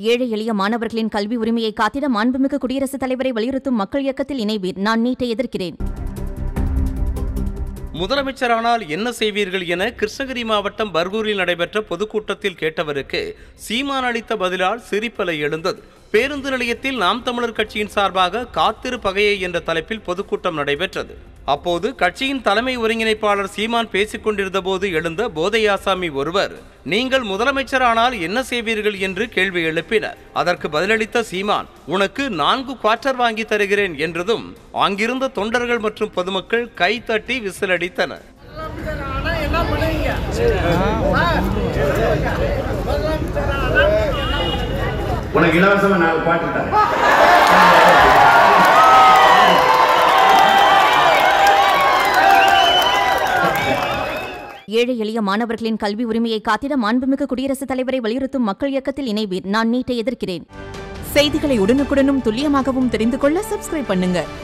ஏழை எளிய மாணவர்களின் கல்வி உரிமையை காத்திட மாண்புமிகு குடியரசுத் தலைவரை வலியுறுத்தும் மக்கள் இயக்கத்தில் இணைவீர் நான் நீட்டை எதிர்க்கிறேன் முதலமைச்சரானால் என்ன செய்வீர்கள் என கிருஷ்ணகிரி மாவட்டம் பர்கூரில் நடைபெற்ற பொதுக்கூட்டத்தில் கேட்டவருக்கு சீமான் அளித்த பதிலால் சிரிப்பலை எழுந்தது பேருந்து நிலையத்தில் நாம் தமிழர் கட்சியின் சார்பாக காத்திரு பகையை என்ற தலைப்பில் பொதுக்கூட்டம் நடைபெற்றது அப்போது கட்சியின் தலைமை ஒருங்கிணைப்பாளர் சீமான் பேசிக் கொண்டிருந்த போது எழுந்த போதையாசாமி ஒருவர் நீங்கள் முதலமைச்சரானால் என்ன செய்வீர்கள் என்று கேள்வி எழுப்பினர் அதற்கு பதிலளித்த சீமான் உனக்கு நான்கு குவார்ட்டர் வாங்கி தருகிறேன் என்றதும் அங்கிருந்த தொண்டர்கள் மற்றும் பொதுமக்கள் கை தட்டி விசிலடித்தனர் ஆனா என்ன பண்ணுவீங்க சார், முதலமைச்சர் ஆனா உனக்கு இலவசமா நான் பாட்டு தரேன் ஏழை எளிய மாணவர்களின் கல்வி உரிமையை காத்திட மாண்புமிகு குடியரசுத் தலைவரை வலியுறுத்தும் மக்கள் இயக்கத்தில் இணைவீர் நான் நீட்டை எதிர்க்கிறேன் செய்திகளை உடனுக்குடனும் துல்லியமாகவும் தெரிந்து கொள்ள சப்ஸ்கிரைப் பண்ணுங்க